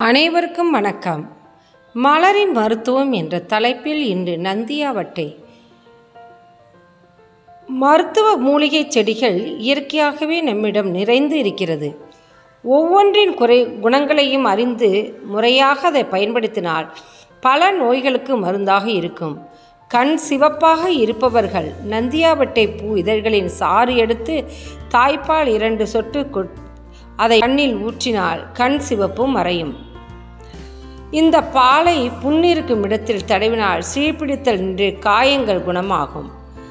அனைவருக்கும் வணக்கம் மலரின் மருத்துவம் என்ற தலைப்பில் இன்று நந்தியாவட்டை மருத்துவ மூலிகை செடிகள் இயற்கையாகவே நம்மிடம் நிறைந்து இருக்கிறது ஒவ்வொன்றின் குறை குணங்களையும் அறிந்து முறையாக அதை பயன்படுத்தினால் பல நோய்களுக்கு மருந்தாக இருக்கும் கண் சிவப்பாக இருப்பவர்கள் நந்தியாவட்டை பூ இதழ்களின் சாறு எடுத்து தாய்ப்பால் இரண்டு சொட்டு கொட் அதை கண்ணில் ஊற்றினால் கண் சிவப்பு மறையும் இந்த பாலை புண்ணிருக்கும் இடத்தில் தடவினால் சீழ்பிடித்தல் நின்று காயங்கள் குணமாகும்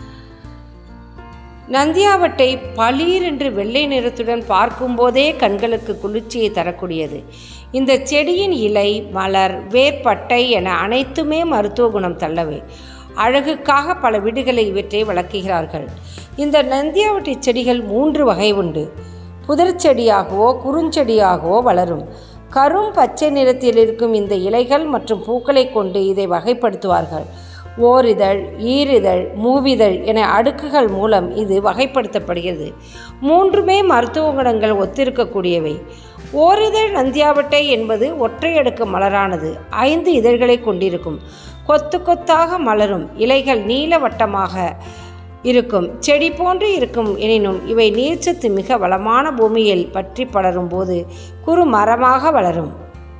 நந்தியாவட்டை பளீர் என்று வெள்ளை நிறத்துடன் பார்க்கும்போதே கண்களுக்கு குளிர்ச்சியை தரக்கூடியது இந்த செடியின் இலை மலர் வேர்பட்டை என அனைத்துமே மருத்துவ குணம் தள்ளவை அழகுக்காக பல வீடுகளை இவற்றை வளர்க்குகிறார்கள் இந்த நந்தியாவட்டை செடிகள் மூன்று வகை உண்டு புதர் செடியாகவோ குறுஞ்செடியாகவோ வளரும் கரும் பச்சை நிறத்தில் இருக்கும் இந்த இலைகள் மற்றும் பூக்களை கொண்டு இதை வகைப்படுத்துவார்கள் ஓரிதழ் ஈரிதழ் மூவிதழ் என அடுக்குகள் மூலம் இது வகைப்படுத்தப்படுகிறது மூன்றுமே மருத்துவ குணங்கள் ஒத்திருக்கக்கூடியவை ஓரிதழ் நந்தியாவட்டை என்பது ஒற்றை அடுக்கு மலரானது ஐந்து இதழ்களை கொண்டிருக்கும் கொத்து கொத்தாக மலரும் இலைகள் நீளவட்டமாக இருக்கும் செடி போன்று இருக்கும் எனினும் இவை நீர்ச்சத்து மிக வளமான பூமியில் பற்றி படரும் போது குறு மரமாக வளரும்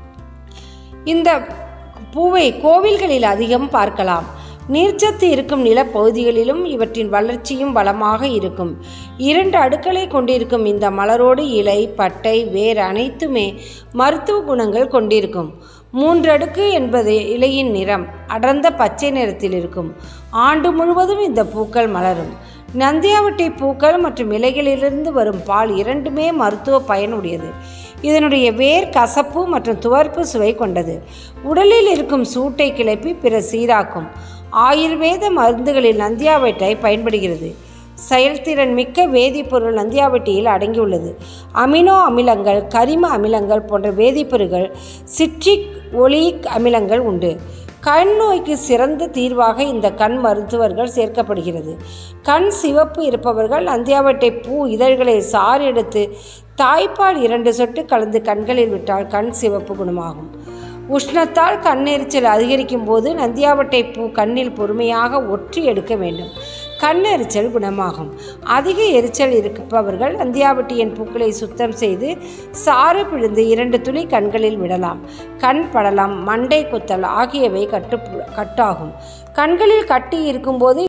இந்த பூவை கோவில்களில் அதிகம் பார்க்கலாம் நீர்ச்சத்து இருக்கும் நிலப்பகுதிகளிலும் இவற்றின் வளர்ச்சியும் வளமாக இருக்கும் இரண்டு அடுக்களை கொண்டிருக்கும் இந்த மலரோடு இலை பட்டை வேர் அனைத்துமே மருத்துவ குணங்கள் கொண்டிருக்கும் மூன்றடுக்கு என்பது இலையின் நிறம் அடர்ந்த பச்சை நிறத்தில் இருக்கும் ஆண்டு முழுவதும் இந்த பூக்கள் மலரும் நந்தியாவட்டை பூக்கள் மற்றும் இலைகளிலிருந்து வரும் பால் இரண்டுமே மருத்துவ பயனுடையது இதனுடைய வேர் கசப்பு மற்றும் துவர்ப்பு சுவை கொண்டது உடலில் இருக்கும் சூட்டை கிளப்பி பிற சீராக்கும் ஆயுர்வேத மருந்துகளில் நந்தியாவட்டை பயன்படுகிறது செயல்திறன் மிக்க வேதிப்பொருள் நந்தியாவட்டியில் அடங்கியுள்ளது அமினோ அமிலங்கள் கரிம அமிலங்கள் போன்ற வேதிப்பொருட்கள் சிட்ரிக் ஒலிக் அமிலங்கள் உண்டு கண் நோய்க்கு சிறந்த தீர்வாக இந்த கண் மருத்துவர்கள் சேர்க்கப்படுகிறது கண் சிவப்பு இருப்பவர்கள் நந்தியாவட்டை பூ இதழ்களை சாறு எடுத்து தாய்ப்பால் இரண்டு சொட்டு கலந்து கண்களில் விட்டால் கண் சிவப்பு குணமாகும் உஷ்ணத்தால் கண்ணெரிச்சல் அதிகரிக்கும் போது நந்தியாவட்டை பூ கண்ணில் பொறுமையாக ஒற்றி எடுக்க வேண்டும் கண்ணெரிச்சல் குணமாகும் அதிக எரிச்சல் இருப்பவர்கள் நந்தியாவட்டியின் பூக்களை சுத்தம் செய்து சாறு பிழிந்து இரண்டு துளி கண்களில் விடலாம் கண் படலம் மண்டை குத்தல் ஆகியவை கட்டு கட்டாகும் கண்களில் கட்டி இருக்கும்போது